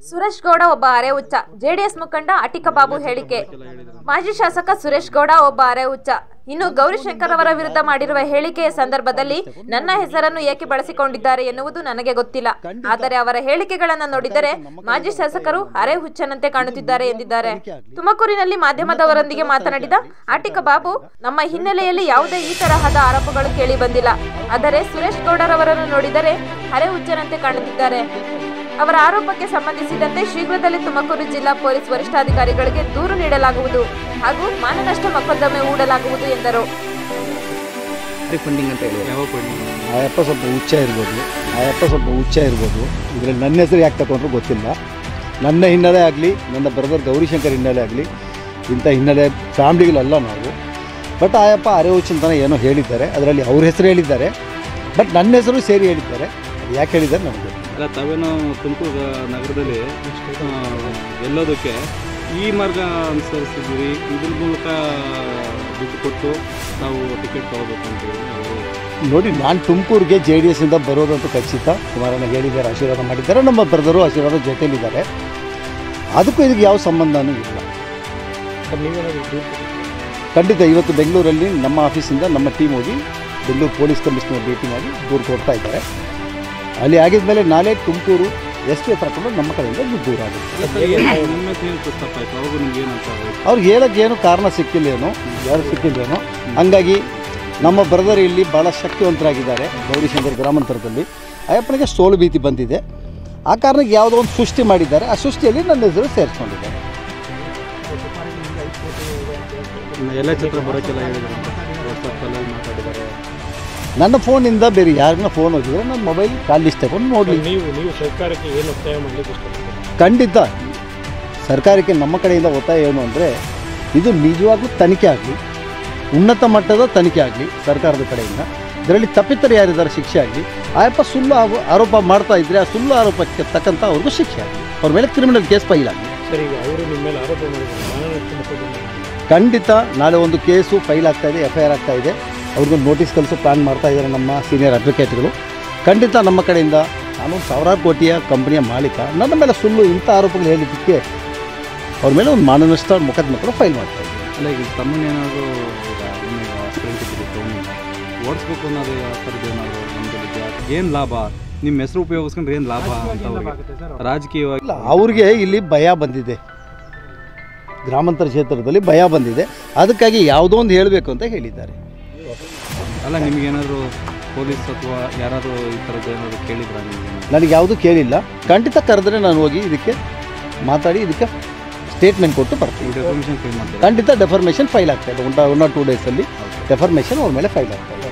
ಸುರೇಶ್ ಗೌಡ ಒಬ್ಬ ಅರೆ ಹುಚ್ಚ ಜೆಡಿಎಸ್ ಮುಖಂಡ ಅಟಿಕ ಬಾಬು ಹೇಳಿಕೆ ಮಾಜಿ ಶಾಸಕ ಸುರೇಶ್ ಗೌಡ ಒಬ್ಬ ಅರೆ ಹುಚ್ಚ ಇನ್ನು ಗೌರಿಶಂಕರ್ ಅವರ ವಿರುದ್ಧ ಮಾಡಿರುವ ಹೇಳಿಕೆಯ ಸಂದರ್ಭದಲ್ಲಿ ನನ್ನ ಹೆಸರನ್ನು ಏಕೆ ಬಳಸಿಕೊಂಡಿದ್ದಾರೆ ಎನ್ನುವುದು ನನಗೆ ಗೊತ್ತಿಲ್ಲ ಆದರೆ ಅವರ ಹೇಳಿಕೆಗಳನ್ನು ನೋಡಿದರೆ ಮಾಜಿ ಶಾಸಕರು ಅರೆ ಹುಚ್ಚನಂತೆ ಕಾಣುತ್ತಿದ್ದಾರೆ ಎಂದಿದ್ದಾರೆ ತುಮಕೂರಿನಲ್ಲಿ ಮಾಧ್ಯಮದವರೊಂದಿಗೆ ಮಾತನಾಡಿದ ಆಟಿಕ ಬಾಬು ನಮ್ಮ ಹಿನ್ನೆಲೆಯಲ್ಲಿ ಯಾವುದೇ ಈ ತರಹದ ಆರೋಪಗಳು ಕೇಳಿ ಬಂದಿಲ್ಲ ಆದರೆ ಸುರೇಶ್ ಗೌಡರವರನ್ನು ನೋಡಿದರೆ ಅರೆ ಹುಚ್ಚನಂತೆ ಕಾಣುತ್ತಿದ್ದಾರೆ ಅವರ ಆರೋಪಕ್ಕೆ ಸಂಬಂಧಿಸಿದಂತೆ ಶೀಘ್ರದಲ್ಲೇ ತುಮಕೂರು ಜಿಲ್ಲಾ ಪೊಲೀಸ್ ವರಿಷ್ಠಾಧಿಕಾರಿಗಳಿಗೆ ದೂರು ನೀಡಲಾಗುವುದು ಹಾಗೂ ಮಾನನಷ್ಟ ಮೊಕದ್ದಮೆ ಹೂಡಲಾಗುವುದು ಎಂದರು ಫಂಡಿಂಗ್ ಅಂತ ಹೇಳಿ ಯಾವ ಫಂಡಿಂಗ್ ಆ ಯಪ್ಪ ಸ್ವಲ್ಪ ಹುಚ್ಚ ಇರ್ಬೋದು ಆ ಯಪ್ಪ ಸ್ವಲ್ಪ ಹುಚ್ಚ ಇರ್ಬೋದು ಇದರಲ್ಲಿ ನನ್ನ ಹೆಸರು ಯಾಕೆ ತಗೊಂಡ್ರು ಗೊತ್ತಿಲ್ಲ ನನ್ನ ಹಿನ್ನೆಲೆ ಆಗಲಿ ನನ್ನ ಬ್ರದರ್ ಗೌರಿಶಂಕರ್ ಹಿನ್ನೆಲೆ ಆಗಲಿ ಇಂಥ ಹಿನ್ನೆಲೆ ಫ್ಯಾಮ್ಲಿಗಳಲ್ಲ ನಾವು ಬಟ್ ಆ ಯಪ್ಪ ಅರೆ ಹುಚ್ಚ ಅಂತಲೇ ಏನೋ ಹೇಳಿದ್ದಾರೆ ಅದರಲ್ಲಿ ಅವ್ರ ಹೆಸರು ಹೇಳಿದ್ದಾರೆ ಬಟ್ ನನ್ನ ಹೆಸರು ಸೇರಿ ಹೇಳಿದ್ದಾರೆ ಅದು ಯಾಕೆ ಹೇಳಿದ್ದಾರೆ ನಮಗೆ ಗೊತ್ತಿಲ್ಲ. ಅಲ್ಲ ತಾವೇನೋ ತುಮಕೂರು ನಗರದಲ್ಲಿ ಆ, ಎಲ್ಲೋದಕ್ಕೆ ಈ ಮಾರ್ಗ ಅನುಸರಿಸಿದ್ದೀರಿ ಇದ್ರ ಮೂಲಕ ದುಡ್ಡು ಕೊಟ್ಟು ತಾವು ಟಿಕೆಟ್ ತಗೋಬೇಕು ಅಂತ ಹೇಳಿ ಅವರು ನೋಡಿ ನಾನು ತುಮಕೂರಿಗೆ ಜೆ ಡಿ ಎಸ್ಸಿಂದ ಬರೋದಂತೂ ಖಚಿತ ಕುಮಾರಣ್ಣ ಹೇಳಿದ್ದಾರೆ ಆಶೀರ್ವಾದ ಮಾಡಿದ್ದಾರೆ ನಮ್ಮ ಬ್ರದರು ಆಶೀರ್ವಾದ ಜೊತೆಲಿದ್ದಾರೆ ಅದಕ್ಕೂ ಇದಕ್ಕೆ ಯಾವ ಸಂಬಂಧನೂ ಇಲ್ಲ ಖಂಡಿತ ಇವತ್ತು ಬೆಂಗಳೂರಲ್ಲಿ ನಮ್ಮ ಆಫೀಸಿಂದ ನಮ್ಮ ಟೀಮ್ ಹೋಗಿ ಬೆಂಗಳೂರು ಪೊಲೀಸ್ ಕಮಿಷನರ್ ಭೇಟಿ ಮಾಡಿ ದೂರು ಕೊಡ್ತಾ ಇದ್ದಾರೆ ಅಲ್ಲಿ ಆಗಿದ್ಮೇಲೆ ನಾಳೆ ತುಮಕೂರು ಎಸ್ ಪಿ ಹತ್ರ ಕೊಂಡು ನಮ್ಮ ಕಡೆಯಿಂದ ದುಡ್ಡು ದೂರ ಆಗುತ್ತೆ ನಿಮ್ಮ ಏನು ಪ್ರಸ್ತಾಪ ಆಯಿತು ಅವಾಗ ನಿಮ್ಗೆ ಏನಂತ ಆಗೋಯ್ತು? ಅವ್ರಿಗೆ ಹೇಳಕ್ಕೆ ಏನು ಕಾರಣ ಸಿಕ್ಕಿಲ್ಲೇನೋ ಯಾರು ಸಿಕ್ಕಿಲ್ಲೇನೋ ಹಂಗಾಗಿ ನಮ್ಮ ಬ್ರದರ್ ಇಲ್ಲಿ ಭಾಳ ಶಕ್ತಿವಂತರಾಗಿದ್ದಾರೆ ಗೌರಿಶಂಕರ್ ಗ್ರಾಮಾಂತರದಲ್ಲಿ ಅಯ್ಯಪ್ಪನಿಗೆ ಸೋಲು ಭೀತಿ ಬಂದಿದೆ ಆ ಕಾರಣಕ್ಕೆ ಯಾವುದೋ ಒಂದು ಸೃಷ್ಟಿ ಮಾಡಿದ್ದಾರೆ ಆ ಸೃಷ್ಟಿಯಲ್ಲಿ ನನ್ನ ಹೆಸರು ಸೇರಿಸ್ಕೊಂಡಿದ್ದಾರೆ ಇನ್ನು ಎಲ್ಲ ಚಿತ್ರ ಬರೋಕ್ಕೆಲ್ಲ ಹೇಳಿದ್ರು ವಾಟ್ಸಪ್ಪಲ್ಲಿ ಮಾತಾಡಿದ್ದಾರೆ ನನ್ನ ಫೋನಿಂದ ಬೇರೆ ಯಾರನ್ನ ಫೋನ್ ಹೋಗಿದ್ರೆ ನನ್ನ ಮೊಬೈಲ್ ಕಾಲ್ ಲಿಸ್ಟ್ ತಗೊಂಡು ನೋಡಲಿ ನೀವು ನೀವು ಸರ್ಕಾರಕ್ಕೆ ಏನು ಒತ್ತಾಯ ಮಾಡಲಿಕ್ಕೆ ಇಷ್ಟಪಡ್ತೀರಾ ಖಂಡಿತ ಸರ್ಕಾರಕ್ಕೆ ನಮ್ಮ ಕಡೆಯಿಂದ ಒತ್ತಾಯ ಏನು ಅಂದರೆ ಇದು ನಿಜವಾಗ್ಲೂ ತನಿಖೆ ಆಗಲಿ ಉನ್ನತ ಮಟ್ಟದ ತನಿಖೆ ಆಗಲಿ ಸರ್ಕಾರದ ಕಡೆಯಿಂದ ಇದರಲ್ಲಿ ತಪ್ಪಿತರು ಯಾರಿದ್ದಾರೆ ಶಿಕ್ಷೆ ಆಗಲಿ ಆಯಪ್ಪ ಸುಳ್ಳು ಆರೋ- ಆರೋಪ ಮಾಡ್ತಾ ಇದ್ದರೆ ಆ ಸುಳ್ಳು ಆರೋಪಕ್ಕೆ ತಕ್ಕಂಥ ಅವ್ರಿಗೂ ಶಿಕ್ಷೆ ಆಗಲಿ ಅವ್ರ ಮೇಲೆ ಕ್ರಿಮಿನಲ್ ಕೇಸ್ ಫೈಲ್ ಆಗಲಿ ಸರ್ ಈಗ ಅವರು ನಿಮ್ಮ ಮೇಲೆ ಆರೋಪ ಮಾಡಿದ್ದಾರೆ ಮಾನನಷ್ಟ ಮೊಕದ್ದಮೆ ಖಂಡಿತ ನಾಳೆ ಒಂದು ಕೇಸು ಫೈಲ್ ಆಗ್ತಾ ಇದೆ ಎಫ್ ಐ ಆರ್ ಆಗ್ತಾ ಇದೆ ಅವ್ರಿಗೂ ನೋಟಿಸ್ ಕಳಿಸೋ ಪ್ಲ್ಯಾನ್ ಮಾಡ್ತಾ ಇದ್ದಾರೆ ನಮ್ಮ ಸೀನಿಯರ್ ಅಡ್ವೊಕೇಟ್ಗಳು ಖಂಡಿತ ನಮ್ಮ ಕಡೆಯಿಂದ ನಾನು ಸಾವಿರಾರು ಕೋಟಿಯ ಕಂಪನಿಯ ಮಾಲೀಕ ನನ್ನ ಮೇಲೆ ಸುಳ್ಳು ಇಂಥ ಆರೋಪಗಳು ಹೇಳಿದ್ದಕ್ಕೆ ಅವ್ರ ಮೇಲೆ ಒಂದು ಮಾನನಷ್ಟ ಮೊಕದ್ದಮೆಗಳು ಫೈಲ್ ಮಾಡ್ತಾ ಇದ್ದೀನಿ ಅಲ್ಲ ಈಗ ತಮ್ಮನ್ನೇನಾದರೂ ಈಗ ನಿಮಗೆ ಆಕ್ಸಿಡೆಂಟ್ ಇದ್ದಿದ್ದು ಫೋನಿಂದ ಓಡಿಸ್ಬೇಕು ಅನ್ನೋದು ಆ ಥರದ್ದು ಏನಾದರೂ ನಮ್ಮಲ್ಲಿ ಏನು ಲಾಭ ನಿಮ್ಮ ಹೆಸರು ಉಪಯೋಗಿಸ್ಕೊಂಡ್ರೆ ಏನು ಲಾಭ ಅಂತ ಅವ್ರಿಗೆ ರಾಜಕೀಯವಾಗಿ ಇಲ್ಲ ಅವ್ರಿಗೆ ಇಲ್ಲಿ ಭಯ ಬಂದಿದೆ ಗ್ರಾಮಾಂತರ ಕ್ಷೇತ್ರದಲ್ಲಿ ಭಯ ಬಂದಿದೆ ಅದಕ್ಕಾಗಿ ಯಾವುದೋ ಒಂದು ಹೇಳಬೇಕು ಅಂತ ಹೇಳಿದ್ದಾರೆ ಅಲ್ಲ ನಿಮ್ಗೇನಾದರೂ ಪೊಲೀಸ್ ಅಥವಾ ಯಾರಾದರೂ ಈ ಥರದ್ದು ಏನಾದರೂ ಕೇಳಿದ್ರಾ ನಿಮಗೆ ನನಗೆ ಯಾವುದೂ ಕೇಳಿಲ್ಲ ಖಂಡಿತ ಕರೆದ್ರೆ ನಾನು ಹೋಗಿ ಇದಕ್ಕೆ ಮಾತಾಡಿ ಇದಕ್ಕೆ ಸ್ಟೇಟ್ಮೆಂಟ್ ಕೊಟ್ಟು ಬರ್ತೀನಿ ಡೆಫರ್ಮೇಷನ್ ಫೈಲ್ ಮಾಡ್ತಾರೆ ಖಂಡಿತ ಡೆಫರ್ಮೇಷನ್ ಫೈಲ್ ಆಗ್ತಾ ಇದೆ ಒನ್ ಒನ್ ಆರ್ ಟೂ ಡೇಸಲ್ಲಿ ಡೆಫರ್ಮೇಷನ್ ಅವ್ರ ಮೇಲೆ ಫೈಲ್ ಆಗ್ತಾ ಇದೆ